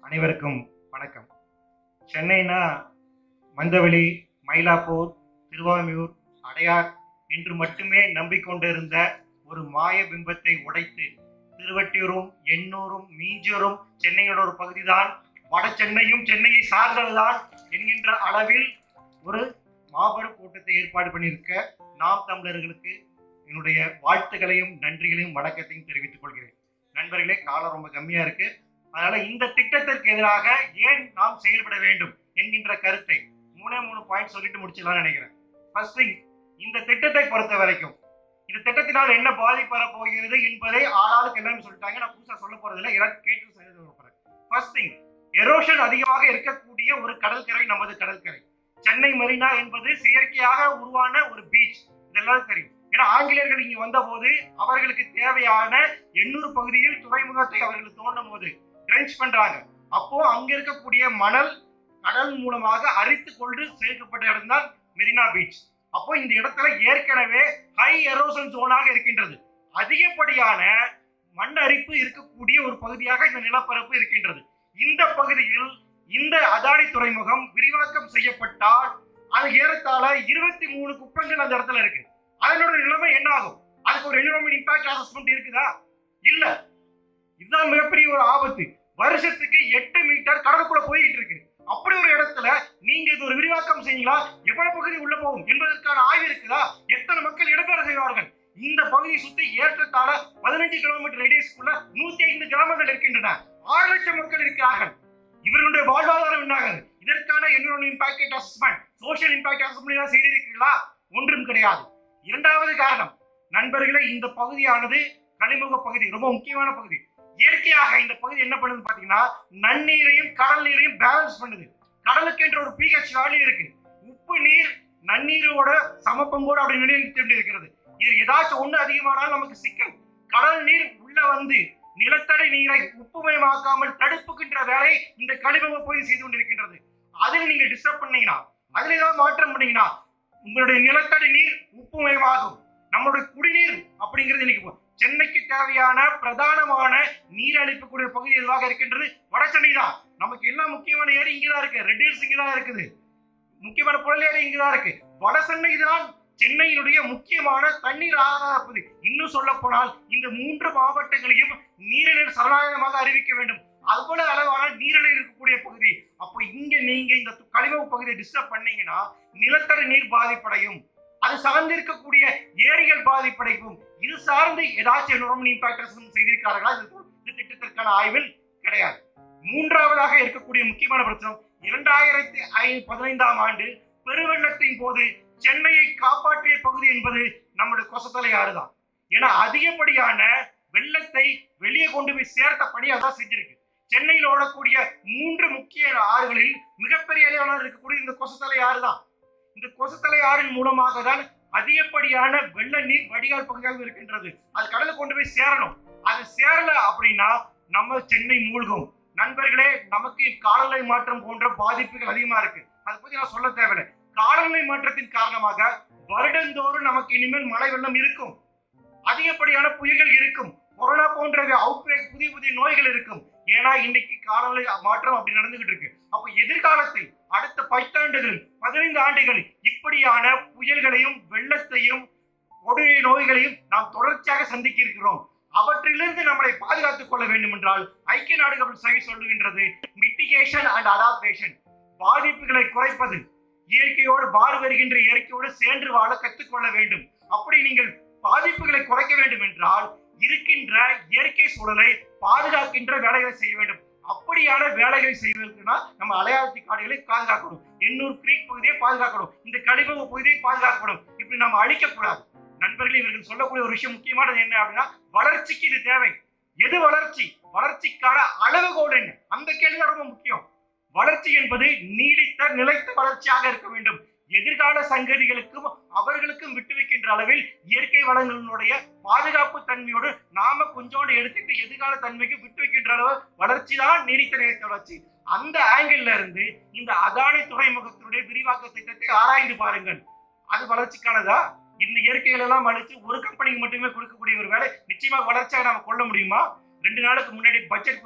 அனைவருக்கும் வணக்கம் சென்னைனா மந்தவெளி மயிலாப்பூர் திருவாமியூர் அடையார் என்று மட்டுமே நம்பிக்கொண்டிருந்த ஒரு மாய பிம்பத்தை உடைத்து திருவட்டியூரும் எண்ணூரும் மீஞ்சூரும் சென்னையோட ஒரு பகுதிதான் வட சென்னையும் சென்னையை சார்ந்ததுதான் என்கின்ற அளவில் ஒரு மாபெரும் கூட்டத்தை ஏற்பாடு பண்ணியிருக்க நாம் தமிழர்களுக்கு என்னுடைய வாழ்த்துக்களையும் நன்றிகளையும் வணக்கத்தையும் தெரிவித்துக் கொள்கிறேன் நண்பர்களே காலம் ரொம்ப கம்மியா இருக்கு அதனால இந்த திட்டத்திற்கு எதிராக ஏன் நாம் செயல்பட வேண்டும் என்கின்ற கருத்தை மூணே மூணு பாயிண்ட் சொல்லிட்டு முடிச்சிடலாம்னு நினைக்கிறேன் ஃபர்ஸ்ட் திங் இந்த திட்டத்தை பொறுத்த வரைக்கும் இந்த திட்டத்தினால் என்ன பாதிப்பு வரப் போகிறது என்பதை ஆளாளுக்கு எல்லாரும் சொல்லிட்டாங்க நான் புதுசா சொல்ல போறது இல்லை எல்லாரும் கேட்டு சொல்ல போறேன் ஃபர்ஸ்ட் திங் எரோஷன் அதிகமாக இருக்கக்கூடிய ஒரு கடற்கரை நமது கடற்கரை சென்னை மெரினா என்பது செயற்கையாக உருவான ஒரு பீச் இதெல்லாம் தெரியும் ஏன்னா ஆங்கிலேயர்கள் இங்க வந்தபோது அவர்களுக்கு தேவையான எண்ணூறு பகுதியில் துறைமுகத்தை அவர்கள் தோண்டும் போது ட்ரென்ச் பண்றாங்க அப்போ அங்க இருக்கக்கூடிய மணல் கடல் மூலமாக அரித்து கொண்டு சேர்க்கப்பட்ட இடம் தான் மெரினா பீச் அப்போ இந்த இடத்துல ஏற்கனவே ஹை எரோசன் ஜோனாக இருக்கின்றது அதிகப்படியான மண் அரிப்பு இருக்கக்கூடிய ஒரு பகுதியாக இந்த நிலப்பரப்பு இருக்கின்றது இந்த பகுதியில் இந்த அதானி துறைமுகம் விரிவாக்கம் செய்யப்பட்டால் அது ஏறத்தாழ இருபத்தி மூணு குப்பங்கள் அந்த இடத்துல இருக்கு அதனோட நிலைமை என்ன ஆகும் அதுக்கு ஒரு என்விரான்மெண்ட் இம்பாக்ட் அசஸ்மெண்ட் இருக்குதா இல்ல இதுதான் மிகப்பெரிய ஒரு ஆபத்து வருஷத்துக்கு எட்டு மீட்டர் கடலுக்குள்ள போயிட்டு இருக்கு அப்படி ஒரு இடத்துல நீங்க இது ஒரு விரிவாக்கம் செய்யலாம் எவ்வளவு பகுதி உள்ள போகும் என்பதற்கான ஆய்வு இருக்குதா எத்தனை மக்கள் இடம்பெற செய்வார்கள் இந்த பகுதியை சுத்தி ஏற்றத்தாழ பதினஞ்சு கிலோமீட்டர் ரேடியஸ்க்குள்ள நூத்தி ஐந்து கிராமங்கள் இருக்கின்றன ஆறு லட்சம் மக்கள் இருக்கிறார்கள் இவர்களுடைய வாழ்வாதாரம் என்னாகிறது இதற்கான environment impact assessment social impact assessment செய்திருக்கிறீர்களா ஒன்றும் கிடையாது இரண்டாவது காரணம் நண்பர்களே இந்த பகுதியானது கனிமுக பகுதி ரொம்ப முக்கியமான பகுதி இயற்கையாக இந்த பகுதி என்ன பண்ணுது பாத்தீங்கன்னா நன்னீரையும் கடல் நீரையும் பேலன்ஸ் பண்ணுது கடலுக்கு என்ற ஒரு பிஹெச் வேல்யூ இருக்கு உப்பு நீர் நன்னீரோட சமப்பங்கோடு அப்படி நிலைநிறுத்தி இருக்கிறது இது ஏதாச்சும் ஒண்ணு அதிகமானால் நமக்கு சிக்கல் கடல் நீர் உள்ள வந்து நிலத்தடி நீரை உப்புமயமாக்காமல் தடுப்புகின்ற வேலை இந்த கழிவக பகுதி செய்து கொண்டிருக்கின்றது அதில் நீங்க டிஸ்டர்ப் பண்ணீங்கன்னா அதுல ஏதாவது மாற்றம் பண்ணீங்கன்னா உங்களுடைய நிலத்தடி நீர் உப்புமயமாகும் நம்மளுடைய குடிநீர் அப்படிங்கிறது இன்னைக்கு போ- சென்னைக்கு தேவையான பிரதானமான நீர் அளிக்கக்கூடிய பகுதி எதுவாக இருக்கின்றது வட சென்னை தான் நமக்கு எல்லாம் முக்கியமான ஏரி இங்கதான் இருக்கு ரெட் ஹில்ஸ் இங்கதான் இருக்குது முக்கியமான புழல் ஏரி இங்கதான் இருக்கு வட சென்னை தான் சென்னையினுடைய முக்கியமான தண்ணீர் ஆதார பகுதி இன்னும் சொல்ல போனால் இந்த மூன்று மாவட்டங்களையும் நீரிழிவு சரணாலயமாக அறிவிக்க வேண்டும் அவ்வளவு அளவான நீரிழிவு இருக்கக்கூடிய பகுதி அப்போ இங்க நீங்க இந்த கழிவு பகுதியை டிஸ்டர்ப் பண்ணீங்கன்னா நிலத்தடி நீர் பாதிப்படையும் அது சார்ந்து இருக்கக்கூடிய ஏரிகள் பாதிப்படைக்கும் இது சார்ந்து ஏதாச்சும் என்வரன்மெண்ட் இம்பாக்ட் அசஸ்மெண்ட் செய்திருக்கார்களா இது இந்த திட்டத்திற்கான ஆய்வில் கிடையாது மூன்றாவதாக இருக்கக்கூடிய முக்கியமான பிரச்சனை இரண்டாயிரத்தி ஐ- பதினைந்தாம் ஆண்டு பெருவெள்ளத்தின் போது சென்னையை காப்பாற்றிய பகுதி என்பது நம்முடைய கொசத்தலை ஆறு தான் ஏன்னா அதிகப்படியான வெள்ளத்தை வெளியே கொண்டு போய் சேர்த்த பணி அதான் செஞ்சிருக்கு சென்னையில் ஓடக்கூடிய மூன்று முக்கிய ஆறுகளில் மிகப்பெரிய அளவில் இருக்கக்கூடிய இந்த கொசத்தலை ஆறு தான் இந்த கொசத்தலை ஆறின் மூலமாக தான் அதிகப்படியான வெள்ள நீர் வடிகால் பகுதியாக இருக்கின்றது அது கடலுக்கு கொண்டு போய் சேரணும் அது சேரல அப்படின்னா நம்ம சென்னை மூழ்கும் நண்பர்களே நமக்கு காலநிலை மாற்றம் போன்ற பாதிப்புகள் அதிகமா இருக்கு அதை பத்தி நான் சொல்ல தேவையில்லை காலநிலை மாற்றத்தின் காரணமாக வருடந்தோறும் நமக்கு இனிமேல் மழை வெள்ளம் இருக்கும் அதிகப்படியான புயல்கள் இருக்கும் கொரோனா போன்ற அவுட் பிரேக் புதிய புதிய நோய்கள் இருக்கும் ஏன்னா இன்னைக்கு காலநிலை மாற்றம் அப்படி நடந்துகிட்டு இருக்கு அப்ப எதிர்காலத்தில் அடுத்த பத்தாண்டுகள் பதினைந்து ஆண்டுகள் இப்படியான புயல்களையும் வெள்ளத்தையும் கொடிய நோய்களையும் நாம் தொடர்ச்சியாக சந்திக்க இருக்கிறோம் அவற்றிலிருந்து நம்மளை பாதுகாத்துக் கொள்ள வேண்டும் என்றால் ஐக்கிய நாடுகள் சபை சொல்லுகின்றது மிட்டிகேஷன் அண்ட் அடாப்டேஷன் பாதிப்புகளை குறைப்பது இயற்கையோடு மாறு வருகின்ற இயற்கையோடு சேர்ந்து வாழ கற்றுக்கொள்ள வேண்டும் அப்படி நீங்கள் பாதிப்புகளை குறைக்க வேண்டும் என்றால் இருக்கின்ற இயற்கை சூழலை பாதுகாக்கின்ற வேலைகளை செய்ய வேண்டும் அப்படியான வேலைகளை செய்வதற்குனா நம்ம அலையாத்தி காடுகளை பாதுகாக்கணும் எண்ணூர் கிரீக் பகுதியை பாதுகாக்கணும் இந்த கழிவக பகுதியை பாதுகாக்கணும் இப்படி நம்ம அழிக்கக்கூடாது நண்பர்களே இவர்கள் சொல்லக்கூடிய ஒரு விஷயம் முக்கியமானது என்ன அப்படின்னா வளர்ச்சிக்கு இது தேவை எது வளர்ச்சி வளர்ச்சிக்கான அளவுகோல் என்ன அந்த கேள்வி தான் ரொம்ப முக்கியம் வளர்ச்சி என்பது நீடித்த நிலைத்த வளர்ச்சியாக இருக்க வேண்டும் எதிர்கால சங்கதிகளுக்கும் அவர்களுக்கும் விட்டு வைக்கின்ற அளவில் இயற்கை வளங்களினுடைய பாதுகாப்பு தன்மையோடு நாம கொஞ்சோண்டு எடுத்துட்டு எதிர்கால தன்மைக்கு விட்டு வைக்கின்ற அளவு வளர்ச்சி தான் நீடித்த நிலைத்த வளர்ச்சி அந்த ஆங்கிள் இருந்து இந்த அதானி துறைமுகத்தினுடைய விரிவாக்க திட்டத்தை ஆராய்ந்து பாருங்கள் அது வளர்ச்சிக்கானதா இந்த இயற்கையில எல்லாம் அழிச்சு ஒரு கம்பெனிக்கு மட்டுமே கொடுக்கக்கூடிய ஒரு வேலை நிச்சயமாக வளர்ச்சியாக நாம கொள்ள முடியுமா ரெண்டு நாளுக்கு முன்னாடி பட்ஜெட் கொண்டாங்க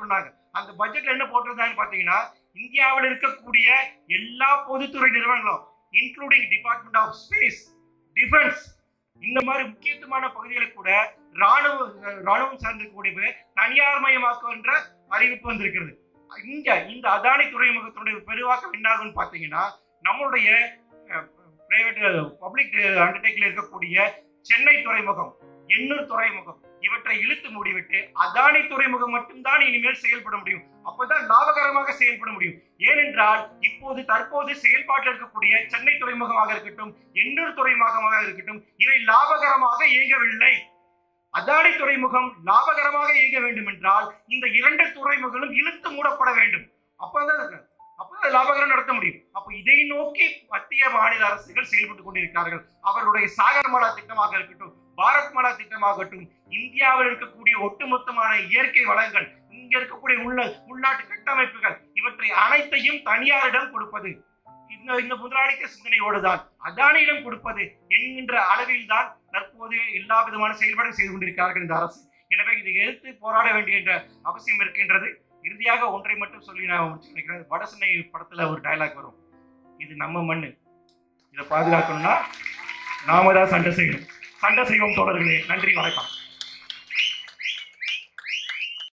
அந்த பட்ஜெட்ல என்ன போட்டிருந்தாங்கன்னு பாத்தீங்கன்னா இந்தியாவில் இருக்கக்கூடிய எல்லா பொதுத்துறை நிறுவனங்களும் including department of space defence இந்த மாதிரி முக்கியத்துவமான பகுதிகளை கூட ராணுவ ராணுவம் சார்ந்திருக்கக்கூடிய தனியார் மயமாக்குன்ற அறிவிப்பு வந்திருக்கிறது இங்க இந்த அதானி துறைமுகத்தினுடைய பெருவாக்கம் என்னாகும்னு பாத்தீங்கன்னா நம்மளுடைய பிரைவேட் பப்ளிக் அண்டர்டேக்கில் இருக்கக்கூடிய சென்னை துறைமுகம் எண்ணூர் துறைமுகம் இவற்றை இழுத்து மூடிவிட்டு அதானி துறைமுகம் மட்டும்தான் இனிமேல் செயல்பட முடியும் அப்பதான் லாபகரமாக செயல்பட முடியும் ஏனென்றால் இப்போது தற்போது செயல்பாட்டில் இருக்கக்கூடிய சென்னை துறைமுகமாக இருக்கட்டும் எண்ணூர் துறைமுகமாக இருக்கட்டும் இவை லாபகரமாக இயங்கவில்லை அதானி துறைமுகம் லாபகரமாக இயங்க வேண்டும் என்றால் இந்த இரண்டு துறைமுகங்களும் இழுத்து மூடப்பட வேண்டும் அப்பதான் அது- அப்பதான் லாபகரம் நடத்த முடியும் அப்ப இதை நோக்கி மத்திய மாநில அரசுகள் செயல்பட்டுக் கொண்டிருக்கிறார்கள் அவர்களுடைய சாகர்மாலா திட்டமாக இருக்கட்டும் பாரத் மாலா திட்டமாகட்டும் இந்தியாவில் இருக்கக்கூடிய ஒட்டுமொத்தமான இயற்கை வளங்கள் இங்க இருக்கக்கூடிய உள்ள உள்நாட்டு கட்டமைப்புகள் இவற்றை அனைத்தையும் தனியாரிடம் கொடுப்பது இந்த இந்த முதலாளித்த சிந்தனையோடு தான் அதானியிடம் கொடுப்பது என்கின்ற அளவில் தான் தற்போது எல்லா விதமான செயல்பாடும் செய்து கொண்டிருக்கிறார்கள் இந்த அரசு எனவே இதை எதிர்த்து போராட வேண்டிய என்ற அவசியம் இருக்கின்றது இறுதியாக ஒன்றை மட்டும் சொல்லி நான் முடிச்சு நினைக்கிறேன் வடசென்னை படத்துல ஒரு டயலாக் வரும் இது நம்ம மண்ணு இதை பாதுகாக்கணும்னா நாம தான் சண்டை செய்யணும் சண்டை செய்வோம் தோழர்களே நன்றி வணக்கம்